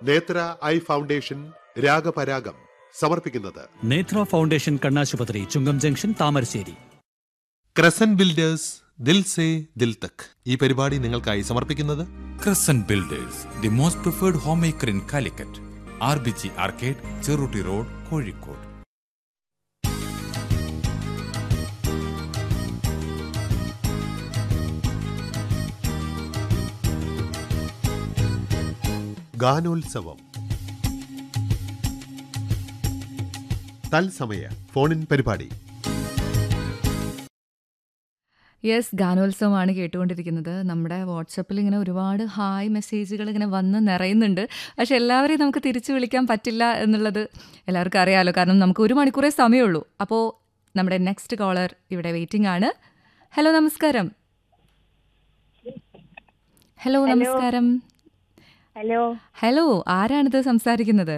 നേത്ര eye foundation രാഗപരാഗം സമർപ്പിക്കുന്നത് Nethra foundation കണ്ണാശുപത്രി Chungam junction Thamarassery Crescent builders Dil Se Dil Tak ഈ പരിപാടി നിങ്ങൾക്കായി സമർപ്പിക്കുന്നത് Crescent Builders, the most preferred homemaker in Calicut. RBG Arcade, Cheruti Road, Kozhikode. ഗാനോത്സവം തത്സമയ ഫോണിൻ പരിപാടി യെസ് ഗാനോത്സവമാണ് കേട്ടുകൊണ്ടിരിക്കുന്നത് നമ്മുടെ വാട്സപ്പിൽ ഇങ്ങനെ ഒരുപാട് ഹായ് മെസ്സേജുകൾ ഇങ്ങനെ വന്ന് നിറയുന്നുണ്ട് പക്ഷെ എല്ലാവരെയും നമുക്ക് തിരിച്ചു വിളിക്കാൻ പറ്റില്ല എന്നുള്ളത് എല്ലാവർക്കും അറിയാമല്ലോ കാരണം നമുക്ക് ഒരു മണിക്കൂറേ സമയമുള്ളൂ അപ്പോൾ നമ്മുടെ നെക്സ്റ്റ് കോളർ ഇവിടെ വെയിറ്റിംഗ് ആണ് ഹലോ നമസ്കാരം ഹലോ നമസ്കാരം ഹലോ ഹലോ ആരാണിത് സംസാരിക്കുന്നത്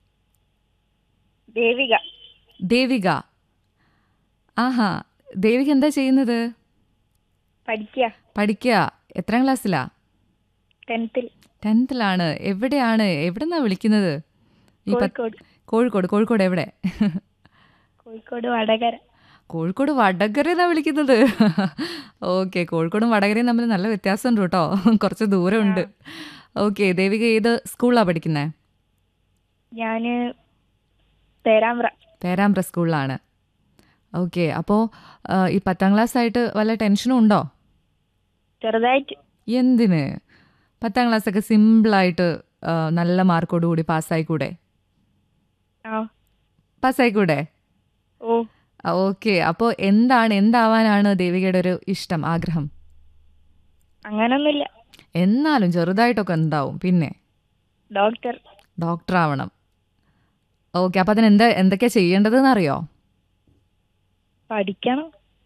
ദേവിക ദേവിക ആഹാ ദേവിക എന്താ ചെയ്യുന്നത് പഠിക്കുക പഠിക്കുക എത്രാം ക്ലാസ്സിലാ ടെൻത്തിൽ ടെൻത്തിലാണ് എവിടെയാണ് എവിടെന്നാ വിളിക്കുന്നത് ഈ പത്ത്- കോഴിക്കോട് കോഴിക്കോട് കോഴിക്കോട് എവിടെ കോഴിക്കോട് വടകര കോഴിക്കോട് വടകരന്നാ വിളിക്കുന്നത് ഓക്കെ കോഴിക്കോടും വടകരയും തമ്മിൽ നല്ല വ്യത്യാസമുണ്ട് കേട്ടോ കുറച്ച് ദൂരമുണ്ട് ഓക്കെ ദേവിക ഏത് സ്കൂളിലാണ് പഠിക്കുന്നത് ഞാന് പേരാമ്പ്ര പേരാമ്പ്ര സ്കൂളിലാണ് ഓക്കെ അപ്പോൾ ഈ പത്താം ക്ലാസ് ആയിട്ട് വല്ല ടെൻഷനും ഉണ്ടോ ചെറുതായിട്ട് എന്തിന് പത്താം ക്ലാസ്സൊക്കെ സിമ്പിളായിട്ട് ആ, നല്ല മാർക്കോടുകൂടി പാസ്സായിക്കൂടെ ആ പാസ്സായിക്കൂടെ ഓ ഓക്കെ അപ്പോൾ എന്താണ് എന്താവാനാണ് ദേവികയുടെ ഒരു ഇഷ്ടം ആഗ്രഹം അങ്ങനൊന്നുമില്ല എന്നാലും ചെറുതായിട്ടൊക്കെ ഉണ്ടാവും പിന്നെ ഡോക്ടർ ഡോക്ടർ ആവണം ഓക്കെ അപ്പോൾ അതിന് എന്താ എന്തൊക്കെയാ ചെയ്യേണ്ടതെന്ന് അറിയോ പഠിക്കണം